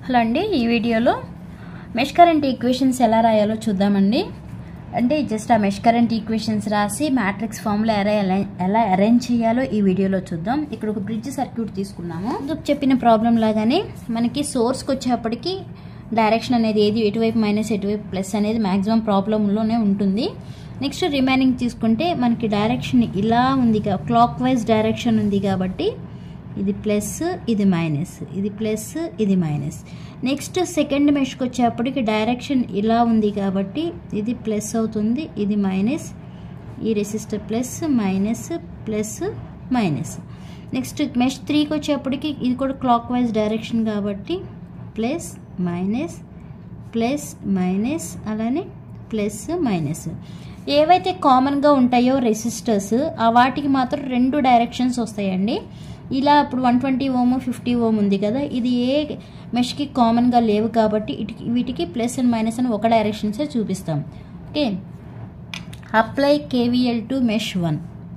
hello అండి ఈ వీడియోలో మెష్ కరెంట్ ఈక్వేషన్స్ ఎలా రాయాలో చూద్దామండి అంటే just uh mesh current equations రాసి మ్యాట్రిక్స్ ఫామ్లో ఎలా ఎలా అరేంజ్ చేయాలో ఈ వీడియోలో చూద్దాం ఇక్కడ ఒక బ్రిడ్జ్ సర్క్యూట్ తీసుకున్నాము ముందుకు చెప్పిన ప్రాబ్లం లాగానే మనకి సోర్స్కి వచ్చేప్పటికి డైరెక్షన్ అనేది ఏది ఎటువైపు మైనస్ ఎటువైపు ప్లస్ అనేది మ్యాక్సిమం ప్రాబ్లంలోనే ఉంటుంది నెక్స్ట్ రిమైనింగ్ తీసుకుంటే మనకి డైరెక్షన్ ఇలా ఉంది క్లాక్ వైజ్ డైరెక్షన్ ఉంది కాబట్టి ఇది ప్లస్ ఇది మైనస్ ఇది ప్లస్ ఇది మైనస్ నెక్స్ట్ సెకండ్ మెష్కి వచ్చేప్పటికి డైరెక్షన్ ఇలా ఉంది కాబట్టి ఇది ప్లస్ అవుతుంది ఇది మైనస్ ఈ resistor plus minus plus minus next mesh త్రీకి వచ్చేప్పటికి ఇది కూడా క్లాక్ వైజ్ డైరెక్షన్ కాబట్టి ప్లస్ మైనస్ ప్లస్ మైనస్ అలానే ప్లస్ మైనస్ ఏవైతే కామన్గా ఉంటాయో రెసిస్టర్స్ ఆ వాటికి మాత్రం రెండు డైరెక్షన్స్ వస్తాయండి ఇలా ఇప్పుడు one twenty ohm fifty ohm ఉంది కదా ఇది ఏ మెష్కి కామన్గా లేవు కాబట్టి ఇటుకి వీటికి ప్లస్ అండ్ మైనస్ అని ఒక డైరెక్షన్సే చూపిస్తాం okay apply KVL to mesh one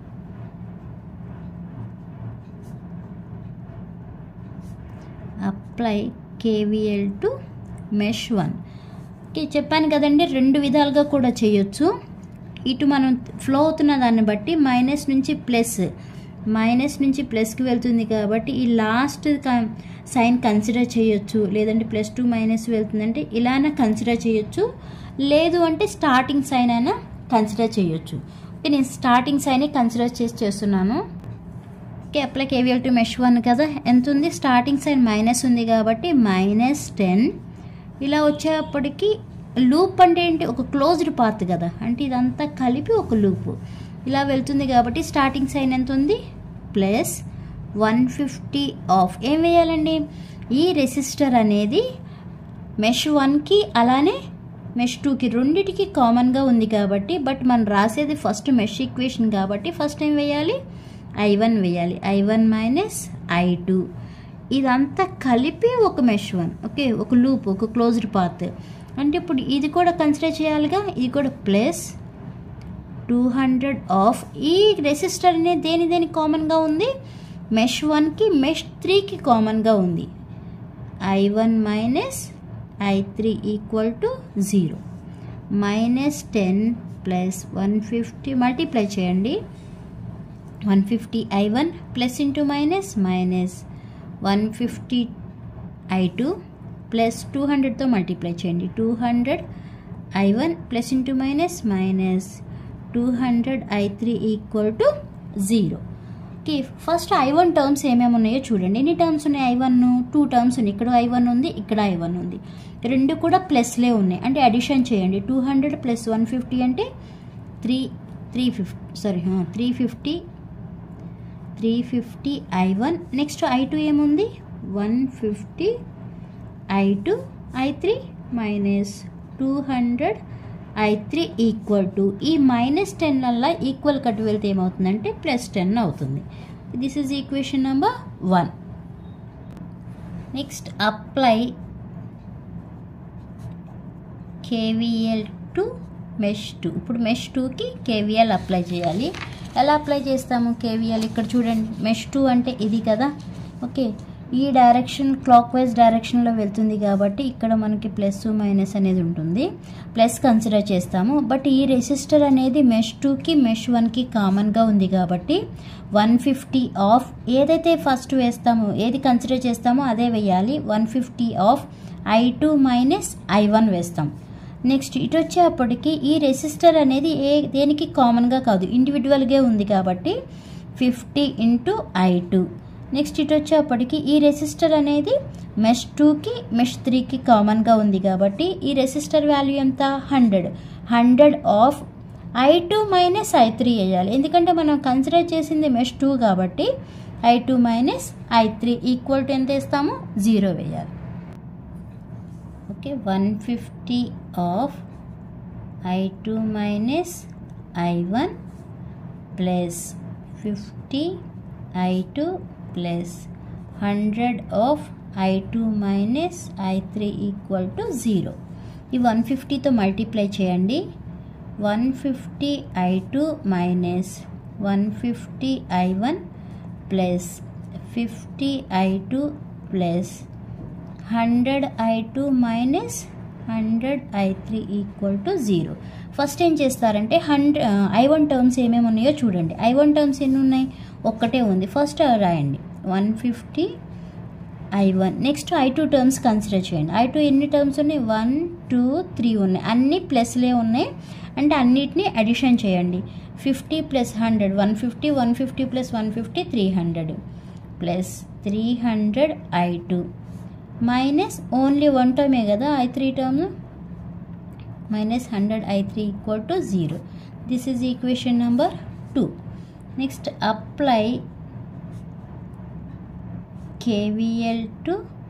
apply KVL to mesh one okay చెప్పాను కదండి రెండు విధాలుగా కూడా చేయొచ్చు ఇటు మనం ఫ్లో అవుతున్న దాన్ని బట్టి మైనస్ నుంచి ప్లస్ మైనస్ నుంచి ప్లస్కి వెళ్తుంది కాబట్టి ఈ లాస్ట్ సైన్ కన్సిడర్ చేయొచ్చు లేదంటే ప్లస్ టూ మైనస్ వెళ్తుందంటే ఇలానే కన్సిడర్ చేయొచ్చు లేదు అంటే స్టార్టింగ్ సైన్ అయినా కన్సిడర్ చేయొచ్చు ఓకే నేను స్టార్టింగ్ సైనే కన్సిడర్ చేసి చేస్తున్నాను okay apply KVL to mesh one కదా ఎంత ఉంది స్టార్టింగ్ సైన్ మైనస్ ఉంది కాబట్టి మైనస్ టెన్ ఇలా వచ్చేప్పటికి లూప్ అంటే ఏంటి ఒక క్లోజ్డ్ పాత్ కదా అంటే ఇదంతా కలిపి ఒక లూప్ ఇలా వెళ్తుంది కాబట్టి స్టార్టింగ్ సైన్ ఎంత ఉంది ప్లస్ వన్ ఫిఫ్టీ ఆఫ్ ఏం వేయాలండి ఈ రెసిస్టర్ అనేది మెష్ వన్కి అలానే మెష్ టూకి రెండిటికి కామన్గా ఉంది కాబట్టి బట్ మనం రాసేది ఫస్ట్ మెష్ ఈక్వేషన్ కాబట్టి ఫస్ట్ ఏం వేయాలి ఐ వన్ వేయాలి I one minus I two ఇదంతా కలిపి ఒక మెష్ వన్ ఓకే ఒక లూప్ ఒక క్లోజ్డ్ పాత్ అంటే ఇప్పుడు ఇది కూడా కన్సిడర్ చేయాలిగా ఇది కూడా ప్లస్ టూ హండ్రెడ్ ఆఫ్ ఈ రెసిస్టర్ అనేది దేని దేని కామన్గా ఉంది మెష్ వన్కి మెష్ త్రీకి కామన్గా ఉంది I one minus I three equal to zero minus ten plus one fifty multiply చేయండి one fifty I one plus into minus minus one fifty I two plus two హండ్రెడ్తో మల్టిప్లై చేయండి two hundred I one plus into minus minus two hundred I three equal to zero okay first I one terms ఏమేమి ఉన్నాయో చూడండి ఎన్ని terms ఉన్నాయి I one two terms ఉన్నాయి ఇక్కడ I one ఉంది ఇక్కడ ఐ వన్ ఉంది రెండు కూడా ప్లస్లే ఉన్నాయి అంటే అడిషన్ చేయండి two hundred plus one fifty అంటే three three fifty sorry three fifty three fifty I one next I two ఏముంది one fifty I two I three minus two hundred I three equal to ఈ minus ten వల్ల equal cut వెళ్తే ఏమవుతుందంటే plus ten అవుతుంది this is equation number one next apply KVL to mesh two ఇప్పుడు mesh టూకి KVL apply చేయాలి ఎలా apply చేస్తాము కేవీఎల్ ఇక్కడ చూడండి మెష్ టూ అంటే ఇది కదా ఓకే ఈ డైరెక్షన్ క్లాక్ వైజ్ డైరెక్షన్లో వెళ్తుంది కాబట్టి ఇక్కడ మనకి ప్లస్ మైనస్ అనేది ఉంటుంది ప్లస్ కన్సిడర్ చేస్తాము బట్ ఈ రెసిస్టర్ అనేది మెష్ టూకి మెష్ వన్కి కామన్గా ఉంది కాబట్టి వన్ ఫిఫ్టీ ఆఫ్ ఏదైతే ఫస్ట్ వేస్తామో ఏది కన్సిడర్ చేస్తామో అదే వేయాలి one fifty of I two minus I one వేస్తాం నెక్స్ట్ ఇటు వచ్చేప్పటికి ఈ రెసిస్టర్ అనేది ఏ దేనికి కామన్గా కాదు ఇండివిజువల్గా ఉంది కాబట్టి fifty into I two next ఇటు వచ్చేప్పటికి ఈ రెసిస్టర్ అనేది మెష్ టూకి మెష్ త్రీకి కామన్గా ఉంది కాబట్టి ఈ రెసిస్టర్ వాల్యూ ఎంత hundred hundred of I two minus I three వేయాలి ఎందుకంటే మనం కన్సిడర్ చేసింది మెష్ టూ కాబట్టి I two minus I three equal to ఎంత వేస్తాము జీరో వేయాలి okay one fifty of I two minus I one plus fifty I two plus hundred of I two minus I three equal to zero ఈ one ఫిఫ్టీతో multiply చేయండి one fifty I two minus one fifty I one plus fifty I two plus hundred I two minus hundred I three equal to zero first ఏం చేస్తారంటే hundred I one terms ఏమేమి ఉన్నాయో చూడండి I one terms ఎన్ని ఉన్నాయి ఒక్కటే ఉంది first రాయండి one fifty I one next I two terms consider చేయండి ఐ టూ ఎన్ని టర్మ్స్ ఉన్నాయి వన్ టూ త్రీ ఉన్నాయి అన్ని ప్లస్లే ఉన్నాయి అంటే అన్నిటినీ అడిషన్ చేయండి fifty plus hundred one fifty one fifty plus one fifty three hundred plus three hundred I two minus only one టర్మే కదా I three term minus hundred I three equal to zero this is equation number two next apply KVL to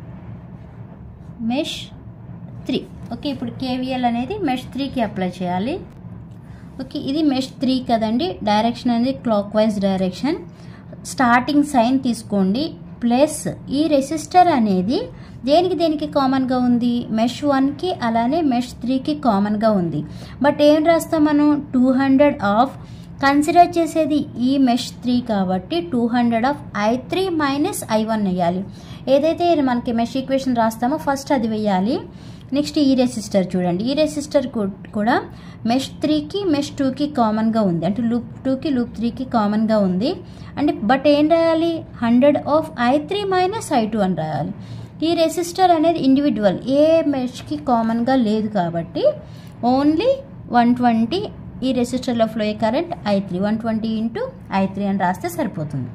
mesh three okay ఇప్పుడు KVL అనేది mesh త్రీకి apply చేయాలి okay ఇది mesh three కదండి direction అనేది clockwise direction starting sign తీసుకోండి plus ఈ resistor అనేది దేనికి దేనికి కామన్గా ఉంది మెష్ వన్కి అలానే మెష్ త్రీకి కామన్గా ఉంది బట్ ఏం రాస్తాం మనం టూ హండ్రెడ్ ఆఫ్ కన్సిడర్ చేసేది ఈ మెష్ త్రీ కాబట్టి two hundred of I three minus I one వేయాలి ఏదైతే మనకి మెష్ ఈక్వేషన్ రాస్తామో ఫస్ట్ అది వేయాలి నెక్స్ట్ ఈ రెసిస్టర్ చూడండి ఈ రెసిస్టర్ కూడా మెష్ త్రీకి మెష్ టూకి కామన్గా ఉంది అంటే లూప్ టూకి లూప్ త్రీకి కామన్గా ఉంది అంటే బట్ ఏం రాయాలి hundred of I three minus I two అని రాయాలి ఈ రెసిస్టర్ అనేది ఇండివిజువల్ ఏ మెష్కి కామన్గా లేదు కాబట్టి ఓన్లీ వన్ ట్వంటీ ఈ రెసిస్టర్లో ఫ్లో అయ్యే current I three one twenty into I three అని రాస్తే సరిపోతుంది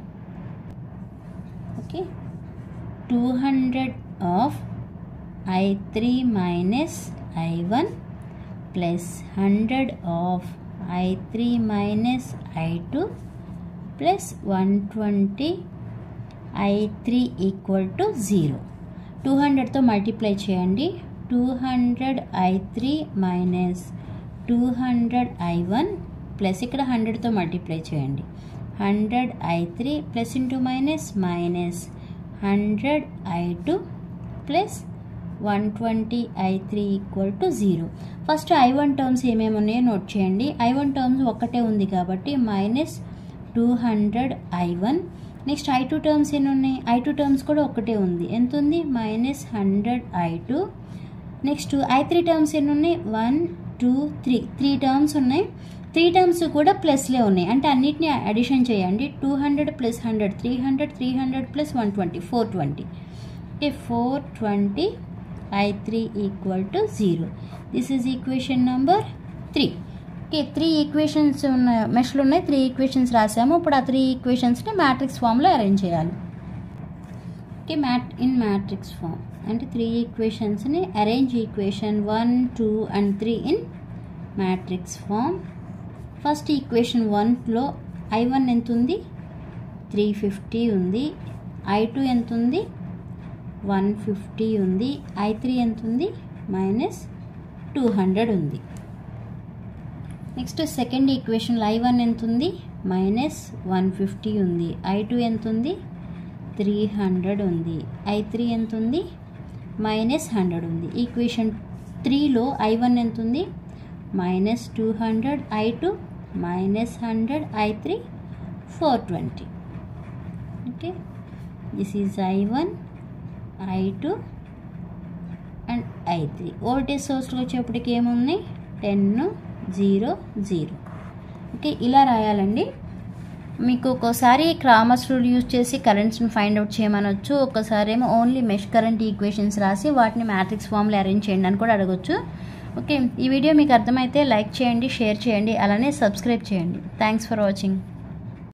okay two hundred of I three minus I one plus hundred of I three minus I two plus one twenty I three equal to zero two హండ్రెడ్తో multiply చేయండి two hundred I three minus two hundred I one plus ఇక్కడ హండ్రెడ్తో multiply చేయండి hundred I three plus into minus minus hundred I two plus one twenty I three equal to zero first I one terms ఏమేమి ఉన్నాయో note చేయండి I one terms ఒక్కటే ఉంది కాబట్టి minus two hundred I one next I two terms ఎన్ని ఉన్నాయి I two terms కూడా ఒకటే ఉంది ఎంత ఉంది minus hundred I two next I three terms ఎన్ని ఉన్నాయి one two three three terms ఉన్నాయి త్రీ టర్మ్స్ కూడా ప్లస్లే ఉన్నాయి అంటే అన్నిటిని అడిషన్ చేయండి two hundred plus hundred three hundred three hundred plus one twenty four twenty okay four twenty I three equal to zero this is equation number three okay three equations ఉన్నాయి మెష్లు ఉన్నాయి three equations రాసాము ఇప్పుడు ఆ త్రీ ఈక్వేషన్స్ని matrix ఫామ్లో arrange చేయాలి okay mat in matrix form అంటే త్రీ ఈక్వేషన్స్ని arrange equation one two and three in matrix form first equation వన్లో ఐ వన్ ఎంత ఉంది త్రీ ఫిఫ్టీ ఉంది ఐ టూ ఎంత ఉంది వన్ ఫిఫ్టీ ఉంది ఐ త్రీ ఎంత ఉంది మైనస్ టూ హండ్రెడ్ ఉంది నెక్స్ట్ సెకండ్ ఈక్వేషన్లో ఐ వన్ ఎంత ఉంది మైనస్ వన్ ఫిఫ్టీ ఉంది ఐ టూ ఎంత ఉంది త్రీ హండ్రెడ్ ఉంది ఐ త్రీ ఎంత ఉంది మైనస్ హండ్రెడ్ ఉంది ఈక్వేషన్ త్రీలో ఐ వన్ ఎంత ఉంది minus two hundred I two minus hundred I three four twenty okay this is I one I two and I three voltage సోర్స్లో వచ్చేప్పటికి ఏముంది టెన్ జీరో జీరో ఓకే ఇలా రాయాలండి మీకు ఒక్కోసారి క్రామర్స్ రూల్ యూజ్ చేసి కరెంట్స్ని find out చేయమనొచ్చు ఒక్కసారి ఏమో only mesh current equations రాసి వాటిని మ్యాట్రిక్స్ ఫామ్లో అరేంజ్ చేయండి అని కూడా అడగొచ్చు ఓకే ఈ వీడియో మీకు అర్థమైతే లైక్ చేయండి షేర్ చేయండి అలానే సబ్స్క్రైబ్ చేయండి థ్యాంక్స్ ఫర్ వాచింగ్